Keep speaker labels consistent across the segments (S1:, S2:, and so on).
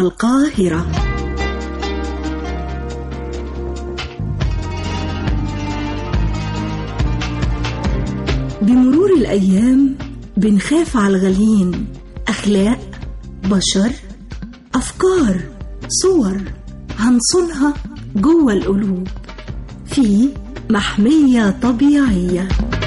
S1: القاهرة بمرور الأيام بنخاف على الغاليين أخلاق بشر أفكار صور هنصونها جوه القلوب في محمية طبيعية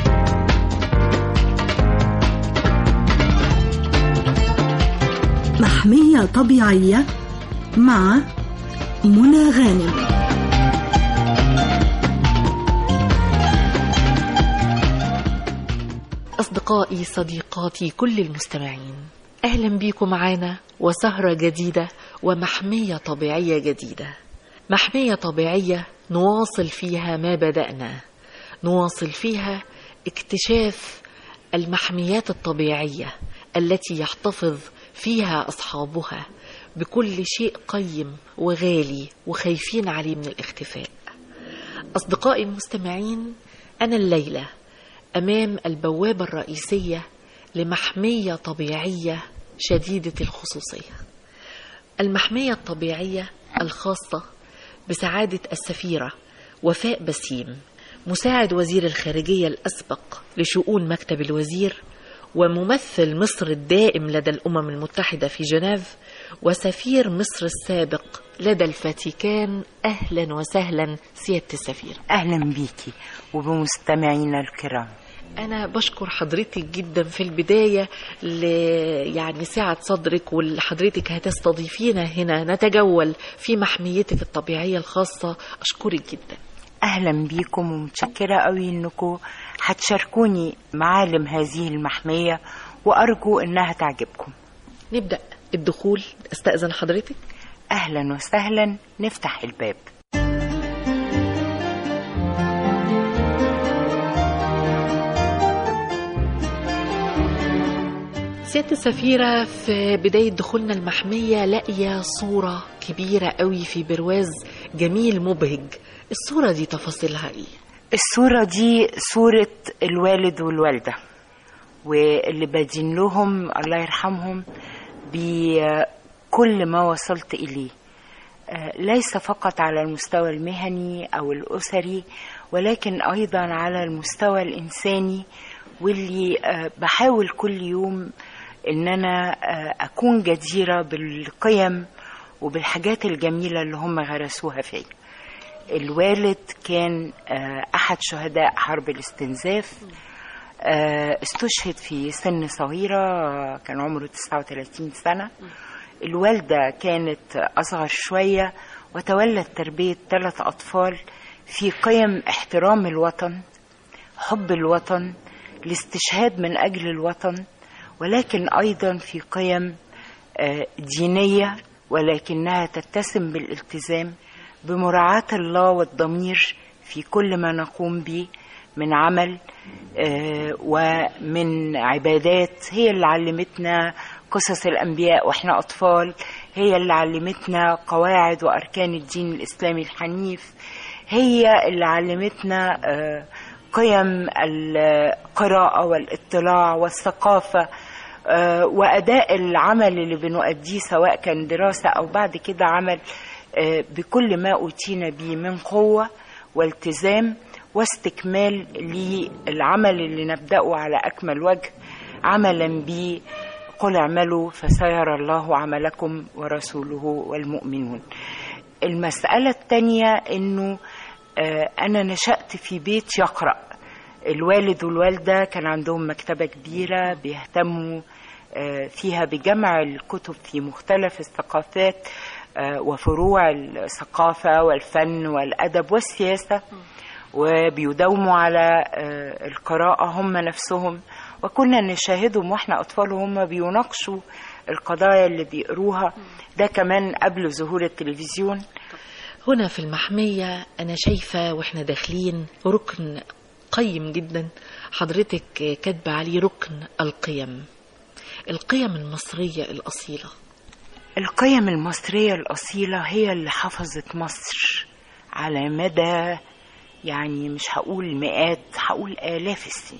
S1: محمية طبيعية مع منى غانم
S2: أصدقائي صديقاتي كل المستمعين أهلا بيكم معانا وسهرة جديدة ومحمية طبيعية جديدة محمية طبيعية نواصل فيها ما بدأنا نواصل فيها اكتشاف المحميات الطبيعية التي يحتفظ فيها أصحابها بكل شيء قيم وغالي وخايفين عليه من الاختفاء أصدقائي المستمعين أنا الليلة أمام البوابة الرئيسية لمحمية طبيعية شديدة الخصوصية المحمية الطبيعية الخاصة بسعادة السفيرة وفاء بسيم مساعد وزير الخارجية الأسبق لشؤون مكتب الوزير وممثل مصر الدائم لدى الأمم المتحدة في جنيف وسفير مصر السابق لدى الفاتيكان أهلا وسهلا سيادة السفير
S3: أهلا بيكي وبمستمعينا الكرام
S2: أنا بشكر حضرتك جدا في البداية ل يعني سعة صدرك وحضرتك هتستضيفينا هنا نتجول في محميتك الطبيعية الخاصة أشكرك جدا
S3: أهلا بيكم ومتشكرة قوي إنكم هتشاركوني معالم هذه المحمية وأرجو إنها تعجبكم
S2: نبدأ الدخول استأذن حضرتك
S3: أهلا وسهلا نفتح الباب
S2: سيادة السفيرة في بداية دخولنا المحمية لاقية صورة كبيرة قوي في برواز جميل مبهج الصورة دي تفاصيلها ايه؟
S3: الصورة دي صورة الوالد والوالدة واللي بدين لهم الله يرحمهم بكل ما وصلت إليه ليس فقط على المستوى المهني أو الأسري ولكن أيضا على المستوى الإنساني واللي بحاول كل يوم ان انا اكون جديره بالقيم وبالحاجات الجميله اللي هم غرسوها فيا الوالد كان احد شهداء حرب الاستنزاف استشهد في سن صغيره كان عمره 39 سنه الوالده كانت اصغر شويه وتولت تربيه ثلاث اطفال في قيم احترام الوطن حب الوطن الاستشهاد من اجل الوطن ولكن ايضا في قيم دينيه ولكنها تتسم بالالتزام بمراعاه الله والضمير في كل ما نقوم به من عمل ومن عبادات هي اللي علمتنا قصص الانبياء واحنا اطفال هي اللي علمتنا قواعد واركان الدين الاسلامي الحنيف هي اللي علمتنا قيم القراءة والاطلاع والثقافة وأداء العمل اللي بنؤديه سواء كان دراسة أو بعد كده عمل بكل ما أوتينا به من قوة والتزام واستكمال للعمل اللي نبدأه على أكمل وجه عملا به قل اعملوا فسيرى الله عملكم ورسوله والمؤمنون المسألة الثانية أنه أنا نشأت في بيت يقرأ الوالد والوالدة كان عندهم مكتبة كبيرة بيهتموا فيها بجمع الكتب في مختلف الثقافات وفروع الثقافة والفن والأدب والسياسة وبيداوموا على القراءة هم نفسهم وكنا نشاهدهم واحنا أطفال وهم بيناقشوا القضايا اللي بيقروها ده كمان قبل ظهور التلفزيون
S2: هنا في المحمية أنا شايفة وإحنا داخلين ركن قيم جدا حضرتك كاتبة عليه ركن القيم القيم المصرية الأصيلة
S3: القيم المصرية الأصيلة هي اللي حفظت مصر على مدى يعني مش هقول مئات هقول آلاف السنين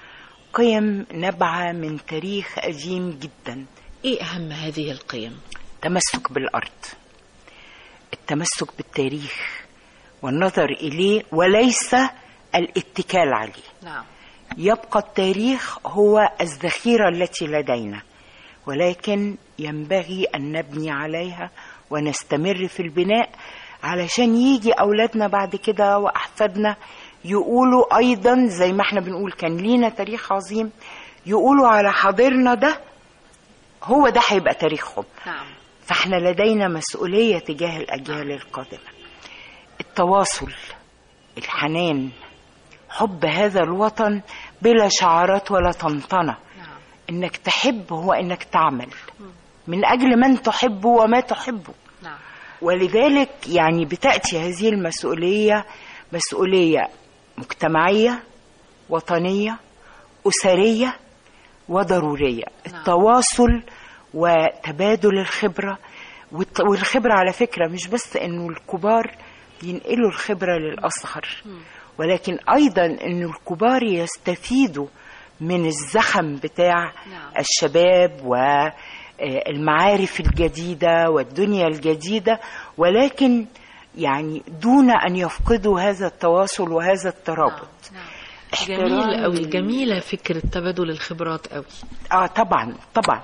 S3: قيم نبعة من تاريخ قديم جدا
S2: إيه أهم هذه القيم؟
S3: التمسك بالأرض التمسك بالتاريخ والنظر إليه وليس الاتكال عليه
S2: نعم
S3: يبقى التاريخ هو الذخيرة التي لدينا ولكن ينبغي أن نبني عليها ونستمر في البناء علشان يجي أولادنا بعد كده وأحفادنا يقولوا أيضا زي ما احنا بنقول كان لينا تاريخ عظيم يقولوا على حاضرنا ده هو ده هيبقى تاريخهم
S2: نعم
S3: فاحنا لدينا مسؤولية تجاه الأجيال القادمة التواصل الحنان حب هذا الوطن بلا شعارات ولا طنطنة
S2: نعم
S3: انك تحب هو انك تعمل من اجل من تحبه وما تحبه
S2: نعم
S3: ولذلك يعني بتاتي هذه المسؤوليه مسؤوليه مجتمعيه وطنيه اسريه وضروريه التواصل وتبادل الخبره والت- والخبره على فكره مش بس انه الكبار ينقلوا الخبره للاصغر ولكن ايضا ان الكبار يستفيدوا من الزخم بتاع
S2: نعم.
S3: الشباب والمعارف الجديدة والدنيا الجديدة ولكن يعني دون أن يفقدوا هذا التواصل وهذا الترابط
S2: نعم
S3: احترام
S2: جميل قوي
S3: ال-
S2: جميلة فكرة تبادل الخبرات قوي
S3: اه طبعا طبعا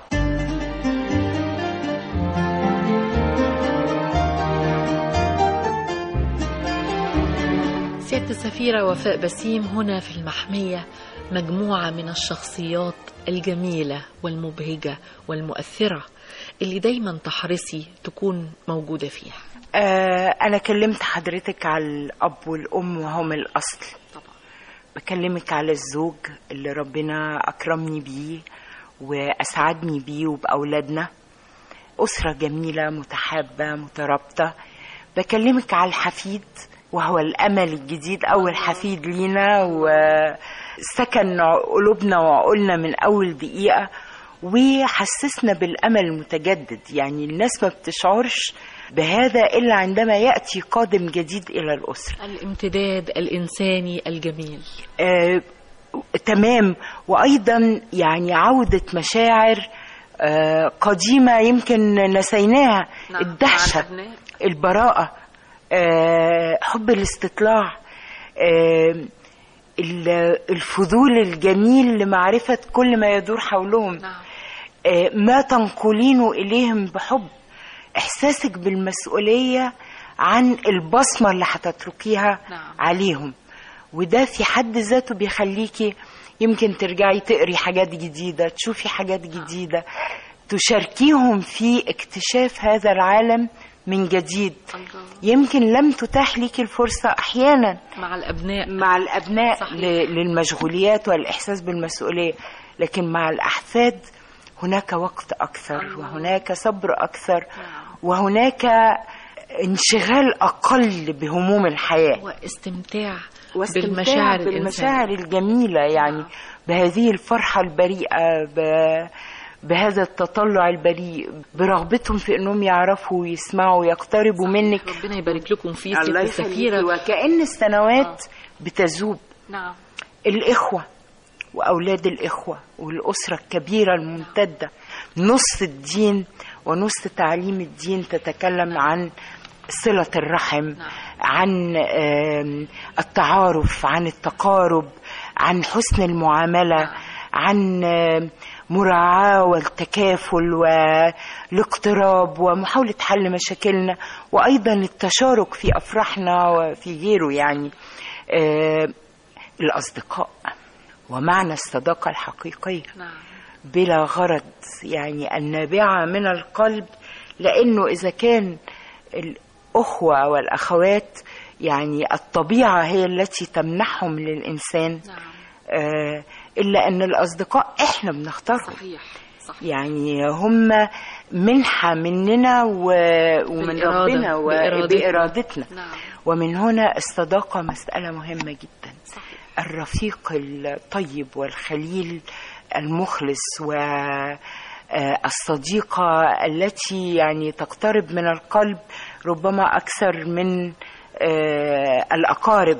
S2: سيادة السفيرة وفاء بسيم هنا في المحمية مجموعة من الشخصيات الجميلة والمبهجة والمؤثرة اللي دايما تحرصي تكون موجودة فيها
S3: آه أنا كلمت حضرتك على الأب والأم وهم الأصل
S2: طبعا
S3: بكلمك على الزوج اللي ربنا أكرمني بيه وأسعدني بيه وبأولادنا أسرة جميلة متحابة مترابطة بكلمك على الحفيد وهو الأمل الجديد أول حفيد لينا وسكن قلوبنا وعقولنا من أول دقيقة وحسسنا بالأمل المتجدد يعني الناس ما بتشعرش بهذا إلا عندما يأتي قادم جديد إلى الأسرة
S2: الامتداد الإنساني الجميل
S3: آه، تمام وايضا يعني عوده مشاعر آه، قديمه يمكن نسيناها
S2: نعم،
S3: الدهشه
S2: مع الأبناء.
S3: البراءه آه، حب الاستطلاع آه، ال- الفضول الجميل لمعرفه كل ما يدور حولهم
S2: نعم
S3: آه، ما تنقلينه إليهم بحب إحساسك بالمسؤولية عن البصمة اللي هتتركيها
S2: نعم.
S3: عليهم وده في حد ذاته بيخليكي يمكن ترجعي تقري حاجات جديدة تشوفي حاجات جديدة تشاركيهم في اكتشاف هذا العالم من جديد
S2: الله.
S3: يمكن لم تتاح ليكي الفرصة أحيانا
S2: مع الأبناء
S3: مع الأبناء
S2: صحيح.
S3: ل- للمشغوليات والإحساس بالمسؤولية لكن مع الأحفاد هناك وقت أكثر
S2: الله.
S3: وهناك صبر أكثر
S2: نعم.
S3: وهناك انشغال أقل بهموم الحياة
S2: واستمتاع
S3: واستمتاع
S2: بالمشاعر
S3: بالمشاعر
S2: الإنسانية
S3: الجميلة يعني
S2: نعم.
S3: بهذه الفرحة البريئة ب... بهذا التطلع البريء برغبتهم في انهم يعرفوا ويسمعوا ويقتربوا منك
S2: ربنا يبارك لكم فيه
S3: الله
S2: سيادة
S3: يخليكي
S2: السفيرة
S3: وكأن السنوات بتذوب
S2: نعم
S3: الإخوة وأولاد الإخوة والأسرة الكبيرة الممتدة نص الدين ونص تعليم الدين تتكلم عن صلة الرحم
S2: نعم.
S3: عن آم، التعارف عن التقارب عن حسن المعاملة عن آم، مراعاة والتكافل والاقتراب ومحاولة حل مشاكلنا وأيضا التشارك في أفراحنا وفي غيره يعني آم، الأصدقاء ومعنى الصداقة الحقيقية
S2: نعم
S3: بلا غرض يعني النابعة من القلب لأنه إذا كان الأخوة والأخوات يعني الطبيعة هي التي تمنحهم للإنسان
S2: نعم
S3: آه إلا أن الأصدقاء إحنا بنختارهم
S2: صحيح صحيح
S3: يعني هم منحة مننا و... ومن
S2: بالإرادة،
S3: ربنا
S2: بإرادتنا.
S3: وبإرادتنا
S2: نعم
S3: ومن هنا الصداقة مسألة مهمة جدا
S2: صحيح
S3: الرفيق الطيب والخليل المخلص والصديقة التي يعني تقترب من القلب ربما أكثر من آه، الأقارب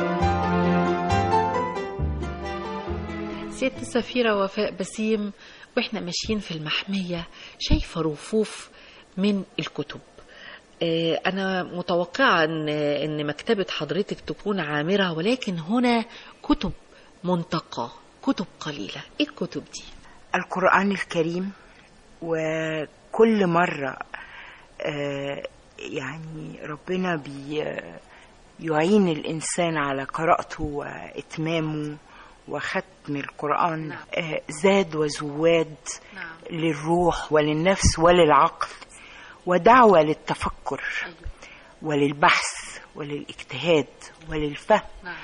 S2: سيادة السفيرة وفاء بسيم واحنا ماشيين في المحمية شايفة رفوف من الكتب آه، أنا متوقعة إن إن مكتبة حضرتك تكون عامرة ولكن هنا كتب منتقى كتب قليلة إيه الكتب دي؟
S3: القرآن الكريم وكل مرة آه، يعني ربنا بي يعين الإنسان على قراءته وإتمامه وختم القرآن
S2: نعم.
S3: آه، زاد وزواد
S2: نعم
S3: للروح وللنفس وللعقل ودعوة للتفكر وللبحث وللاجتهاد وللفهم
S2: نعم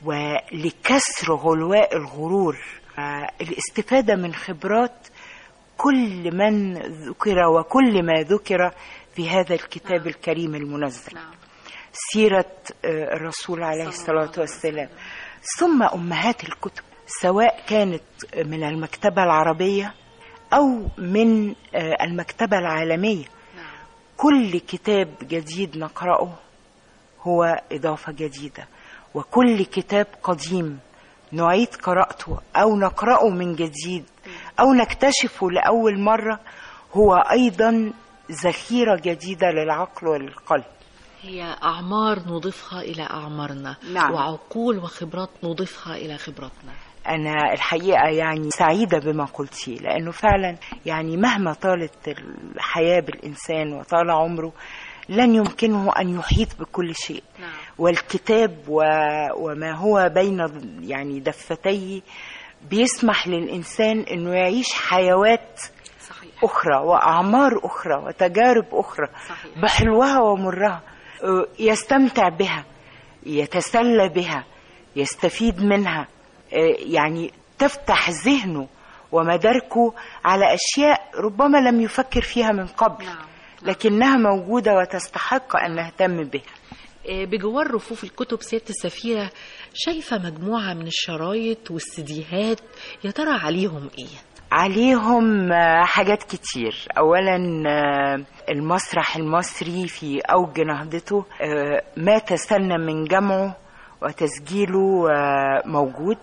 S3: ولكسر غلواء الغرور آه، الاستفادة من خبرات كل من ذكر وكل ما ذكر في هذا الكتاب الكريم المنزل
S2: نعم
S3: سيرة آه، الرسول عليه الصلاة والسلام ثم أمهات الكتب سواء كانت من المكتبة العربية أو من آه، المكتبة العالمية
S2: نعم
S3: كل كتاب جديد نقرأه هو إضافة جديدة وكل كتاب قديم نعيد قراءته أو نقرأه من جديد أو نكتشفه لأول مرة هو أيضا ذخيرة جديدة للعقل وللقلب
S2: هي أعمار نضيفها إلى أعمارنا
S3: نعم.
S2: وعقول وخبرات نضيفها إلى خبراتنا
S3: أنا الحقيقة يعني سعيدة بما قلتيه لأنه فعلا يعني مهما طالت الحياة بالإنسان وطال عمره لن يمكنه أن يحيط بكل شيء
S2: نعم
S3: والكتاب و... وما هو بين يعني دفتيه بيسمح للإنسان أنه يعيش حيوات
S2: صحيح
S3: أخرى وأعمار أخرى وتجارب أخرى
S2: صحيح.
S3: بحلوها ومرها أه، يستمتع بها يتسلى بها يستفيد منها أه، يعني تفتح ذهنه ومداركه على أشياء ربما لم يفكر فيها من قبل
S2: نعم.
S3: لكنها موجودة وتستحق أن نهتم بها
S2: آه، بجوار رفوف الكتب سيادة السفيرة شايفة مجموعة من الشرايط والسيديهات يا ترى عليهم إيه؟
S3: عليهم آه، حاجات كتير اولا آه، المسرح المصري في اوج نهضته آه، ما تسنى من جمعه وتسجيله آه، موجود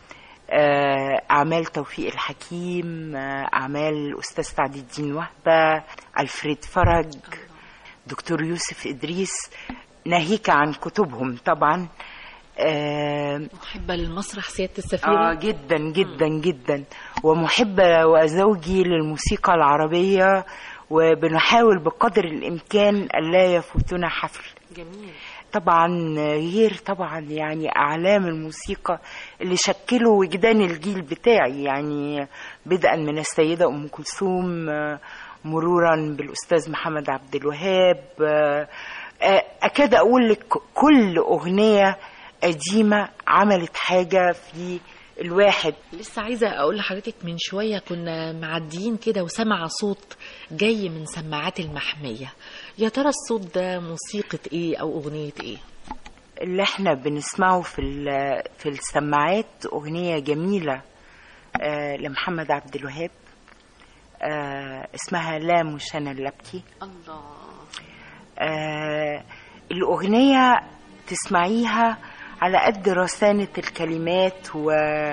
S3: آه، اعمال توفيق الحكيم آه، اعمال الاستاذ سعد الدين وهبه الفريد فرج دكتور يوسف ادريس ناهيك عن كتبهم طبعا آه،
S2: محبة للمسرح سيادة
S3: اه
S2: السفيرة
S3: جدا جدا جدا ومحبة وزوجي للموسيقى العربية وبنحاول بقدر الإمكان ألا يفوتنا حفل
S2: جميل
S3: طبعا غير طبعا يعني أعلام الموسيقى اللي شكلوا وجدان الجيل بتاعي يعني بدءا من السيدة أم كلثوم آه، مرورا بالأستاذ محمد عبد الوهاب آه، آه، أكاد أقول لك كل أغنية قديمة عملت حاجة في الواحد
S2: لسه عايزة أقول لحضرتك من شوية كنا معديين كده وسمع صوت جاي من سماعات المحمية يا ترى الصوت ده موسيقى إيه أو أغنية إيه؟
S3: اللي احنا بنسمعه في ال- في السماعات أغنية جميلة آه، لمحمد عبد الوهاب آه، اسمها لا مش أنا اللي أبكي
S2: الله
S3: آه، الأغنية تسمعيها على قد رسانة الكلمات و...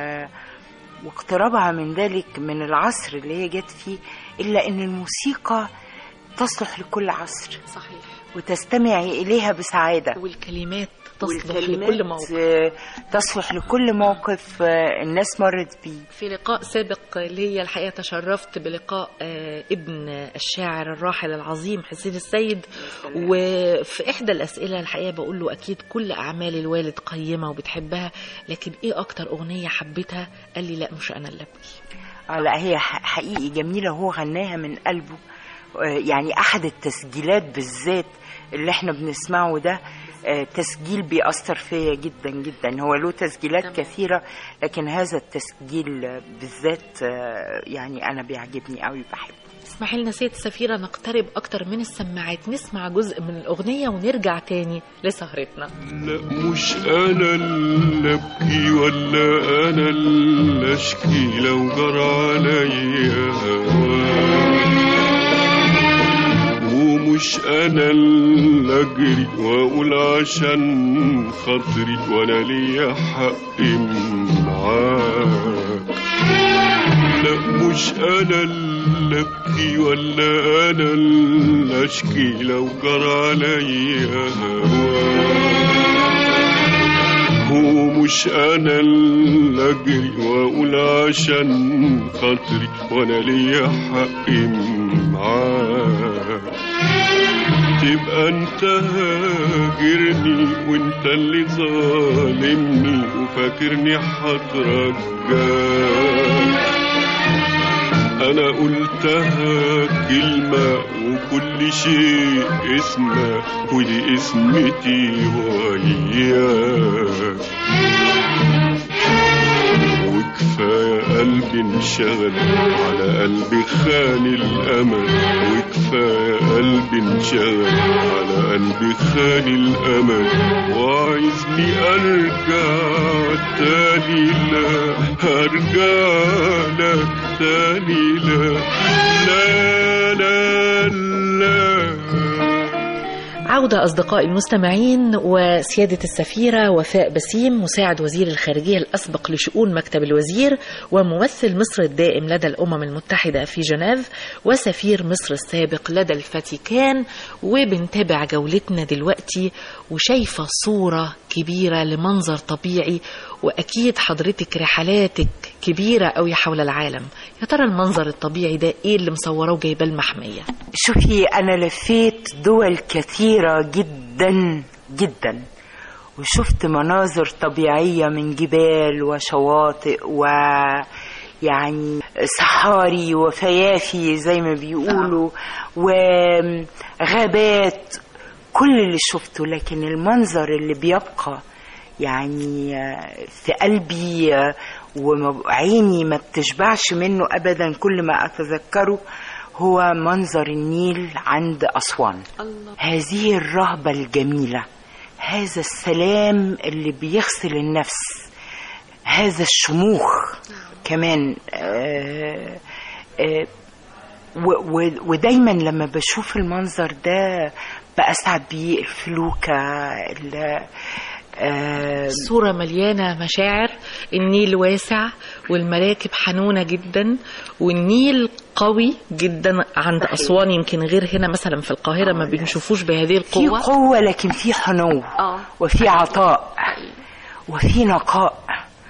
S3: واقترابها من ذلك من العصر اللي هي جت فيه إلا أن الموسيقى تصلح لكل عصر
S2: صحيح
S3: وتستمعي إليها بسعادة
S2: والكلمات تصلح
S3: والكلمات،
S2: لكل موقف
S3: آه، تصلح لكل موقف آه، الناس مرت بيه
S2: في لقاء سابق اللي هي الحقيقة تشرفت بلقاء آه، ابن الشاعر الراحل العظيم حسين السيد وفي إحدى الأسئلة الحقيقة بقول له أكيد كل أعمال الوالد قيمة وبتحبها لكن إيه أكتر أغنية حبيتها قال لي لا مش أنا اللي أبكي
S3: اه لا هي ح- حقيقي جميلة هو غناها من قلبه آه، يعني أحد التسجيلات بالذات اللي احنا بنسمعه ده آه، تسجيل بيأثر فيا جدا جدا هو له تسجيلات
S2: تمام.
S3: كثيرة لكن هذا التسجيل آه، بالذات آه، يعني أنا بيعجبني قوي بحبه
S2: اسمحي لنا سيد سفيرة نقترب أكتر من السماعات نسمع جزء من الأغنية ونرجع تاني لسهرتنا
S4: لا مش انا اللي ابكي ولا انا اللي اشكي لو جرى عليا هواك ومش انا اللي اجري واقول عشان خاطري وانا ليا حق معاك لا مش انا اللي ابكي ولا انا اللي اشكي لو جرى عليا هواك ومش انا اللي اجري واقول عشان خاطري وانا ليا حق معاك تبقى انت هاجرني وانت اللي ظالمني وفاكرني هترجاك انا قلتها كلمة وكل شيء اسمه ودي اسمتي وياك وكفاية قلبي انشغل على قلبي خان الأمل وكفاية قلبي انشغل على قلبي خان الأمل وعايزني أرجع تاني لا أرجع لك تاني لا لا لا لا
S2: عودة أصدقائي المستمعين وسيادة السفيرة وفاء بسيم مساعد وزير الخارجية الأسبق لشؤون مكتب الوزير وممثل مصر الدائم لدى الأمم المتحدة في جنيف وسفير مصر السابق لدى الفاتيكان وبنتابع جولتنا دلوقتي وشايفة صورة كبيرة لمنظر طبيعي وأكيد حضرتك رحلاتك كبيرة قوي حول العالم يا ترى المنظر الطبيعي ده إيه اللي مصوراه وجايباه المحمية
S3: شوفي أنا لفيت دول كثيرة جدا جدا وشفت مناظر طبيعية من جبال وشواطئ و يعني صحاري وفيافي زي ما بيقولوا وغابات كل اللي شفته لكن المنظر اللي بيبقى يعني في قلبي وعيني ما بتشبعش منه ابدا كل ما اتذكره هو منظر النيل عند اسوان
S2: الله.
S3: هذه الرهبه الجميله هذا السلام اللي بيغسل النفس هذا الشموخ كمان آه آه و- و- ودايما لما بشوف المنظر ده بأسعد بيه الفلوكة ال- آه،
S2: الصورة مليانة مشاعر النيل واسع والمراكب حنونة جدا والنيل قوي جدا عند
S3: صحيح.
S2: أسوان يمكن غير هنا مثلا في القاهرة ما بنشوفوش بهذه
S3: في
S2: القوة
S3: قوة لكن في حنو
S2: آه.
S3: وفي عطاء وفي نقاء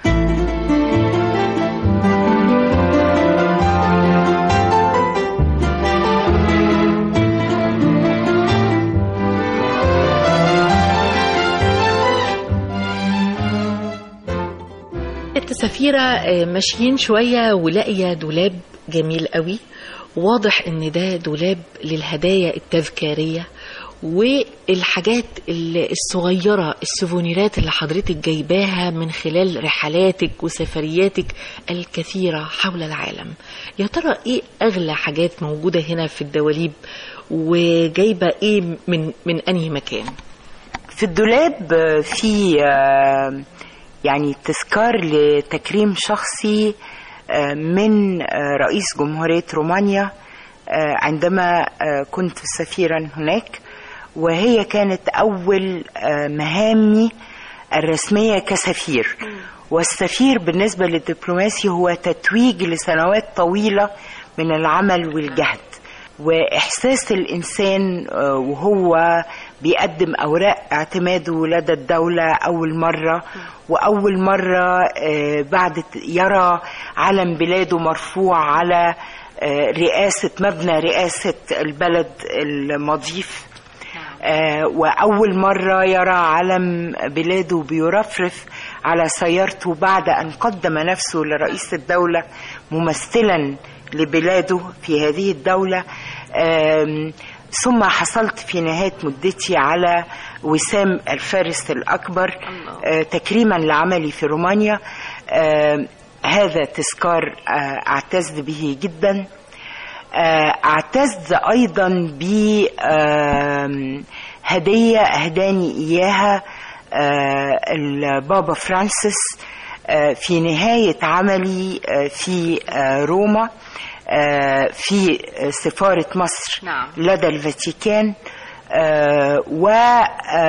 S2: انت سفيرة آه، ماشيين شوية ولاقية دولاب جميل قوي واضح ان ده دولاب للهدايا التذكارية والحاجات ال- الصغيرة السوفونيرات اللي حضرتك جايباها من خلال رحلاتك وسفرياتك الكثيرة حول العالم يا ترى ايه اغلى حاجات موجودة هنا في الدواليب وجايبة ايه من من انهي مكان
S3: في الدولاب آه، في آه، يعني تذكار لتكريم شخصي آه، من آه، رئيس جمهورية رومانيا آه، عندما آه، كنت سفيرا هناك وهي كانت أول آه، مهامي الرسمية كسفير والسفير بالنسبة للدبلوماسي هو تتويج لسنوات طويلة من العمل والجهد واحساس الانسان آه، وهو بيقدم اوراق اعتماده لدى الدوله اول مره واول مره آه، بعد ت- يرى علم بلاده مرفوع على آه، رئاسه مبنى رئاسه البلد المضيف آه، وأول مرة يرى علم بلاده بيرفرف على سيارته بعد أن قدم نفسه لرئيس الدولة ممثلا لبلاده في هذه الدولة آم، ثم حصلت في نهاية مدتي على وسام الفارس الأكبر آه، تكريما لعملي في رومانيا آم، هذا تذكار آه، أعتز به جداً آه، اعتز ايضا ب آم، هديه اهداني اياها آه، البابا فرانسيس آه، في نهايه عملي آه، في آه، روما آه، في سفاره مصر
S2: نعم.
S3: لدى الفاتيكان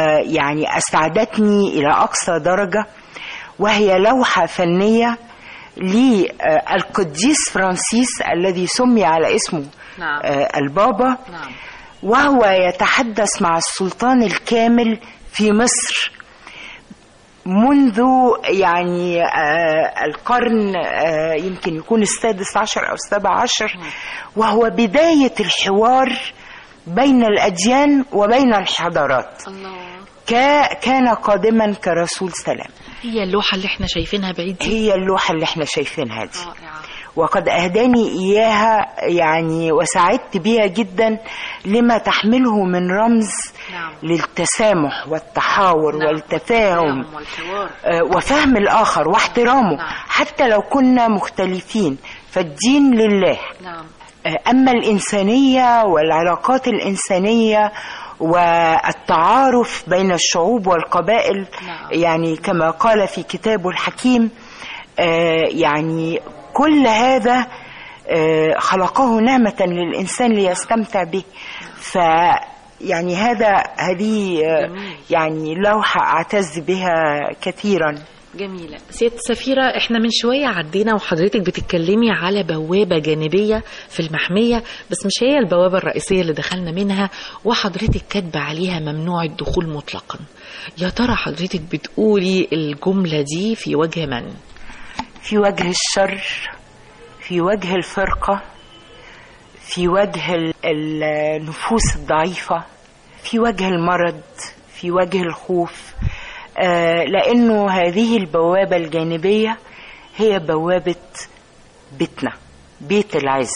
S3: ويعني اسعدتني الى اقصى درجه وهي لوحه فنيه للقديس فرانسيس الذي سمي على اسمه
S2: نعم.
S3: آه، البابا
S2: نعم
S3: وهو يتحدث مع السلطان الكامل في مصر منذ يعني آه القرن آه يمكن يكون السادس عشر أو السابع عشر وهو بداية الحوار بين الأديان وبين الحضارات
S2: الله
S3: كا- كان قادما كرسول سلام
S2: هي اللوحة اللي احنا شايفينها بعيد دي
S3: هي اللوحة اللي احنا شايفينها دي
S2: رائعة
S3: وقد أهداني إياها يعني وسعدت بها جدا لما تحمله من رمز
S2: نعم.
S3: للتسامح والتحاور
S2: نعم.
S3: والتفاهم
S2: نعم، والحوار
S3: آه، وفهم الآخر واحترامه
S2: نعم.
S3: حتى لو كنا مختلفين فالدين لله
S2: نعم
S3: آه، أما الإنسانية والعلاقات الإنسانية والتعارف بين الشعوب والقبائل
S2: نعم.
S3: يعني كما قال في كتابه الحكيم آه، يعني كل هذا آه، خلقه نعمة للإنسان ليستمتع به ف يعني هذا هذه آه،
S2: جميل.
S3: يعني لوحة أعتز بها كثيرا
S2: جميلة سيادة سفيرة احنا من شوية عدينا وحضرتك بتتكلمي على بوابة جانبية في المحمية بس مش هي البوابة الرئيسية اللي دخلنا منها وحضرتك كاتبة عليها ممنوع الدخول مطلقا يا ترى حضرتك بتقولي الجملة دي في وجه من؟
S3: في وجه الشر في وجه الفرقة في وجه ال- النفوس الضعيفة في وجه المرض في وجه الخوف آه، لأنه هذه البوابة الجانبية هي بوابة بيتنا بيت العز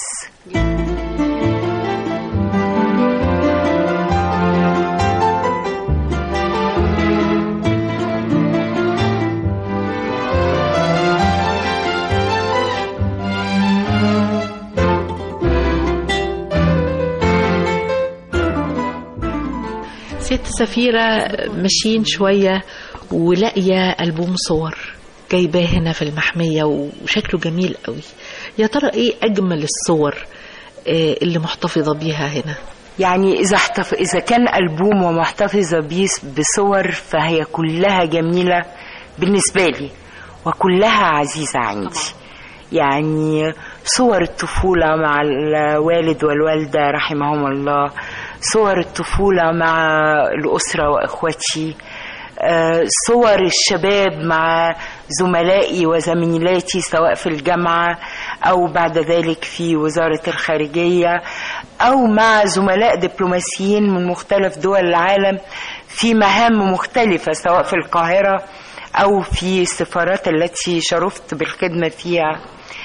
S2: سيادة السفيرة ماشيين شوية ولاقية ألبوم صور جايباه هنا في المحمية وشكله جميل قوي يا ترى ايه أجمل الصور آه، اللي محتفظة بيها هنا
S3: يعني إذا احتف... إذا كان ألبوم ومحتفظة بيه بصور فهي كلها جميلة بالنسبة لي وكلها عزيزة عندي يعني صور الطفولة مع الوالد والوالدة رحمهم الله صور الطفولة مع الأسرة وإخوتي آه، صور الشباب مع زملائي وزميلاتي سواء في الجامعة أو بعد ذلك في وزارة الخارجية أو مع زملاء دبلوماسيين من مختلف دول العالم في مهام مختلفة سواء في القاهرة أو في السفارات التي شرفت بالخدمة فيها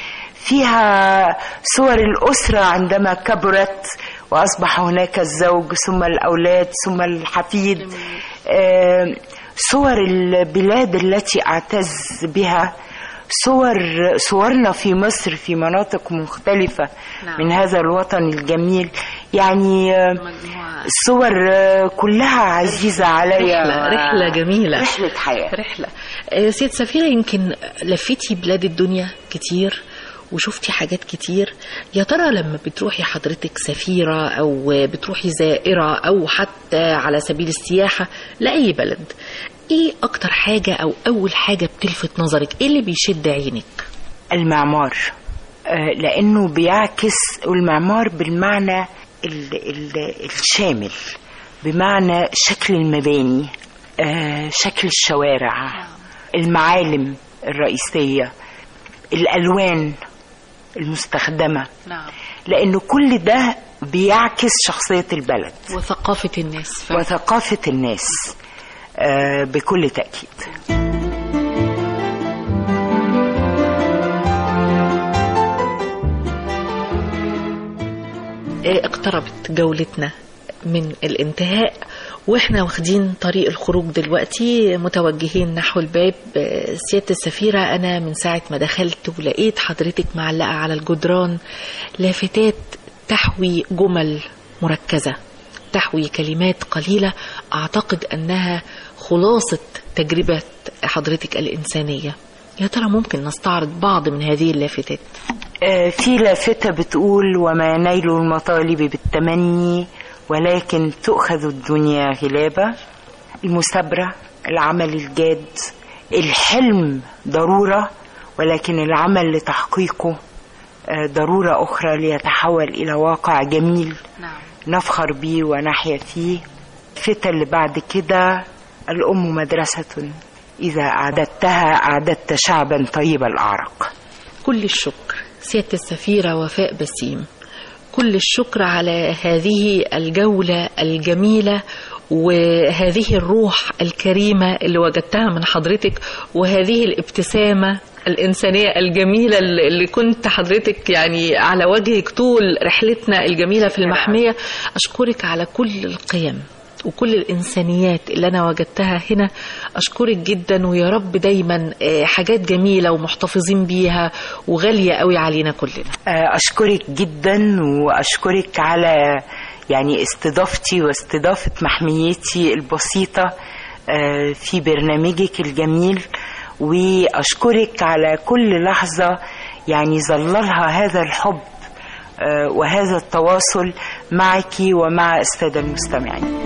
S3: فيها صور الأسرة عندما كبرت وأصبح هناك الزوج ثم الأولاد ثم الحفيد آه، صور البلاد التي أعتز بها صور صورنا في مصر في مناطق مختلفة
S2: نعم.
S3: من هذا الوطن الجميل يعني آه،
S2: مجموعة
S3: الصور آه، كلها عزيزة عليا
S2: رحلة رحلة جميلة
S3: رحلة حياة
S2: رحلة آه، سيد سفيرة يمكن لفيتي بلاد الدنيا كتير وشفتي حاجات كتير يا ترى لما بتروحي حضرتك سفيرة أو بتروحي زائرة أو حتى على سبيل السياحة لأي بلد إيه أكتر حاجة أو أول حاجة بتلفت نظرك إيه اللي بيشد عينك
S3: المعمار آه، لانه بيعكس المعمار بالمعنى ال ال الشامل بمعنى شكل المباني آه، شكل الشوارع المعالم الرئيسيه الالوان المستخدمه
S2: نعم
S3: لانه كل ده بيعكس شخصيه البلد
S2: وثقافة الناس
S3: وثقافه الناس آه، بكل تاكيد
S2: آه، اقتربت جولتنا من الانتهاء واحنا واخدين طريق الخروج دلوقتي متوجهين نحو الباب آه، سيادة السفيرة انا من ساعة ما دخلت ولقيت حضرتك معلقة على الجدران لافتات تحوي جمل مركزة تحوي كلمات قليلة اعتقد انها خلاصة تجربة حضرتك الانسانية يا ترى ممكن نستعرض بعض من هذه اللافتات
S3: آه، في لافتة بتقول وما نيل المطالب بالتمني ولكن تؤخذ الدنيا غلابة المثابرة العمل الجاد الحلم ضرورة ولكن العمل لتحقيقه آه، ضرورة أخرى ليتحول إلى واقع جميل
S2: نعم
S3: نفخر بيه ونحيا فيه الفتى اللي بعد كده الأم مدرسة إذا أعددتها أعددت شعبا طيب الأعرق
S2: كل الشكر سيادة السفيرة وفاء بسيم كل الشكر على هذه الجولة الجميلة وهذه الروح الكريمة اللي وجدتها من حضرتك وهذه الابتسامة الإنسانية الجميلة اللي كنت حضرتك يعني على وجهك طول رحلتنا الجميلة في المحمية أشكرك على كل القيم وكل الإنسانيات اللي أنا وجدتها هنا أشكرك جدا ويا رب دايما آه، حاجات جميلة ومحتفظين بيها وغالية قوي علينا كلنا
S3: آه، أشكرك جدا وأشكرك على يعني استضافتي واستضافة محميتي البسيطة آه، في برنامجك الجميل وأشكرك على كل لحظة يعني ظللها هذا الحب آه، وهذا التواصل معك ومع السادة المستمعين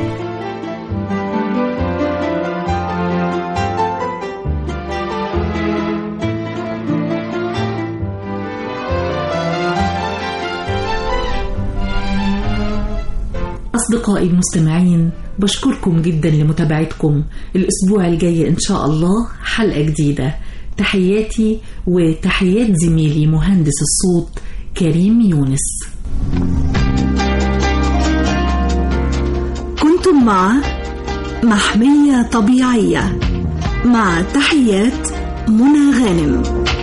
S5: أصدقائي المستمعين بشكركم جدا لمتابعتكم الأسبوع الجاي إن شاء الله حلقة جديدة تحياتي وتحيات زميلي مهندس الصوت كريم يونس
S1: كنتم مع محمية طبيعية مع تحيات منى غانم